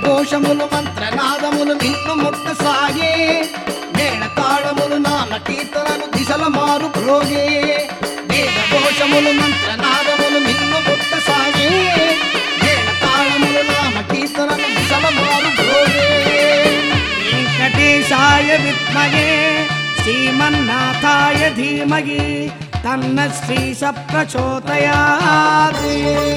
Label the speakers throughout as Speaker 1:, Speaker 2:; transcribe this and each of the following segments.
Speaker 1: ఘోషములు మంత్రనాదములు నిన్ను ముట్టసాగే మేళ తాళములు నామ కీర్తనలు దిశల మారు ప్రోగే వేద ఘోషములు మంత్రనాదములు నిన్ను ముట్టసాగే మేళ తాళములు నామ కీర్తనలు దిశల మారు ప్రోగే
Speaker 2: వెంకటేశాయ విద్మహే శ్రీమన్నాథాయ ధీమహి తన్న శ్రీ ప్రచోదయాత్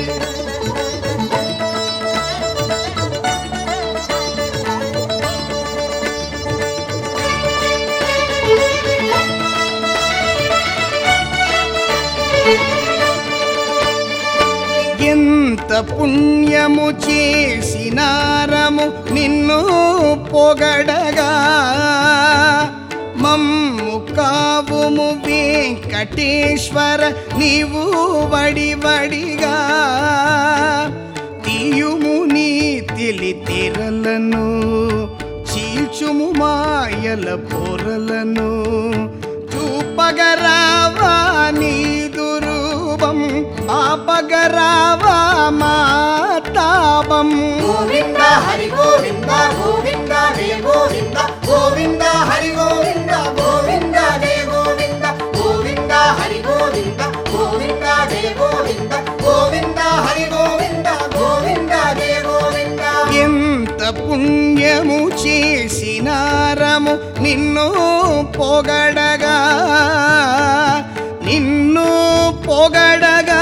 Speaker 1: ఎంత పుణ్యము చేసినారము నిన్ను పొగడగా మమ్ము కావుము వెంకటేశ్వర నీవు వడివడిగా తీయుము నీ తెలితెరలను చీల్చుము మాయల పొరలను చూపగరావా నీ దురూపం పాపగరావా మా తాపం
Speaker 3: గోవింద హరి గోవింద గోవింద జయ గోవింద గోవింద హరి గోవింద గోవింద జయ గోవింద గోవింద హరి గోవింద గోవింద జయ గోవింద గోవింద హరి గోవింద గోవింద జయ గోవింద
Speaker 1: ఎంత పుణ్యము చేసినారము నిన్ను పొగడగా నిన్ను పొగడగా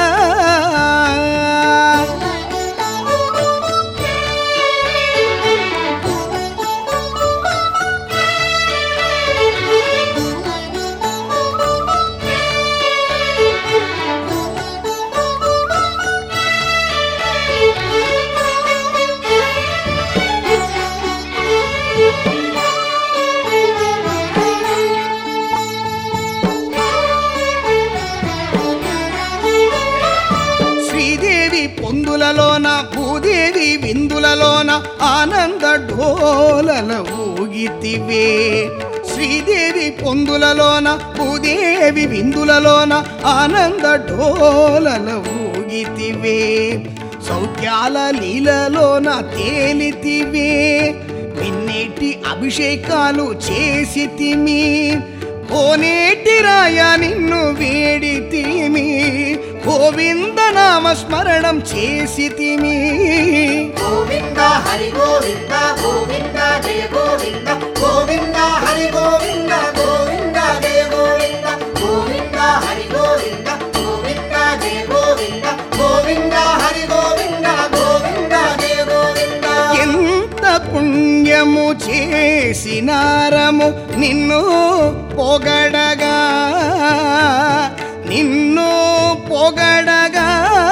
Speaker 1: శ్రీదేవి పొందులలోన భూదేవి విందులలోన ఆనంద ఢోలల ఊగితివే శ్రీదేవి పొందులలోన భూదేవి విందులలోన ఆనంద ఢోలల ఊగితివే సౌఖ్యాల లీలలోన తేలితివే విన్నేటి అభిషేకాలు చేసితిమి కోనేటి రాయ నిన్ను వేడితిమి గోవింద నామ స్మరణం చేసితిమి
Speaker 3: గోవింద హరి గోవింద గోవింద జయ గోవింద గోవింద హరి గోవింద గోవింద జయ గోవింద గోవింద హరి గోవింద గోవింద జయ గోవింద గోవింద హరి గోవింద గోవింద జయ గోవింద
Speaker 1: ఎంత పుణ్యము చేసినారము నిన్ను పొగడగా నిన్ను పొగడగా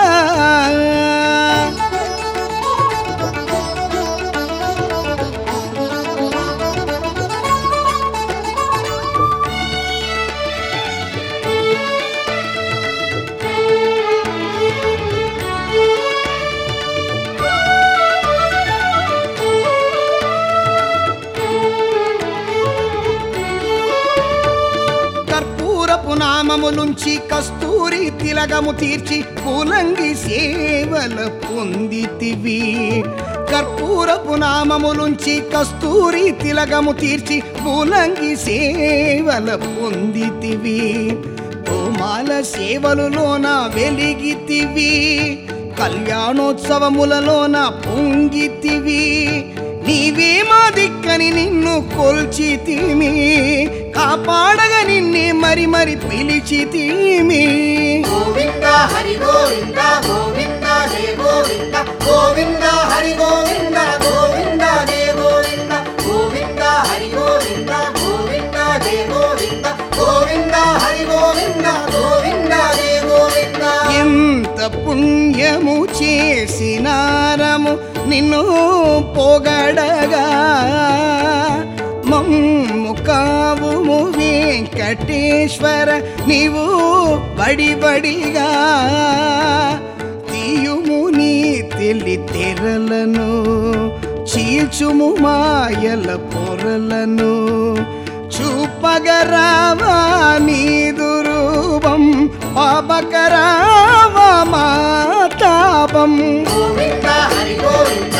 Speaker 1: కర్పూరపు నామములుంచి కస్తూరి తిలగము తీర్చి పూలంగి సేవల పొందితివి కర్పూరపు నామములుంచి కస్తూరి తిలగము తీర్చి పూలంగి సేవల పొందితివి గోమాల సేవలులోన వెలిగితివి కళ్యాణోత్సవములలోన పొంగితివి నీవే మా దిక్కని నిన్ను కొల్చితిమి కాపాడగా నిన్నే మరి మరి పిలిచితిమి
Speaker 3: గోవింద హరి గోవింద గోవింద జయ గోవింద గోవింద హరి గోవింద గోవింద జయ గోవింద గోవింద హరి గోవింద గోవింద జయ గోవింద గోవింద హరి గోవింద గోవింద జయ గోవింద
Speaker 1: ఎంత పుణ్యము చేసినారము నిన్ను పొగడగా మమ్ము కావుము వెంకటేశ్వర నీవు బడిబడిగా తీయుము నీ తెలి తెరలను చీల్చుము మాయల పొరలను చూపగరావా నీదు రూపం పాపకరావా మా తాపం
Speaker 3: గోవింద హరి గోవింద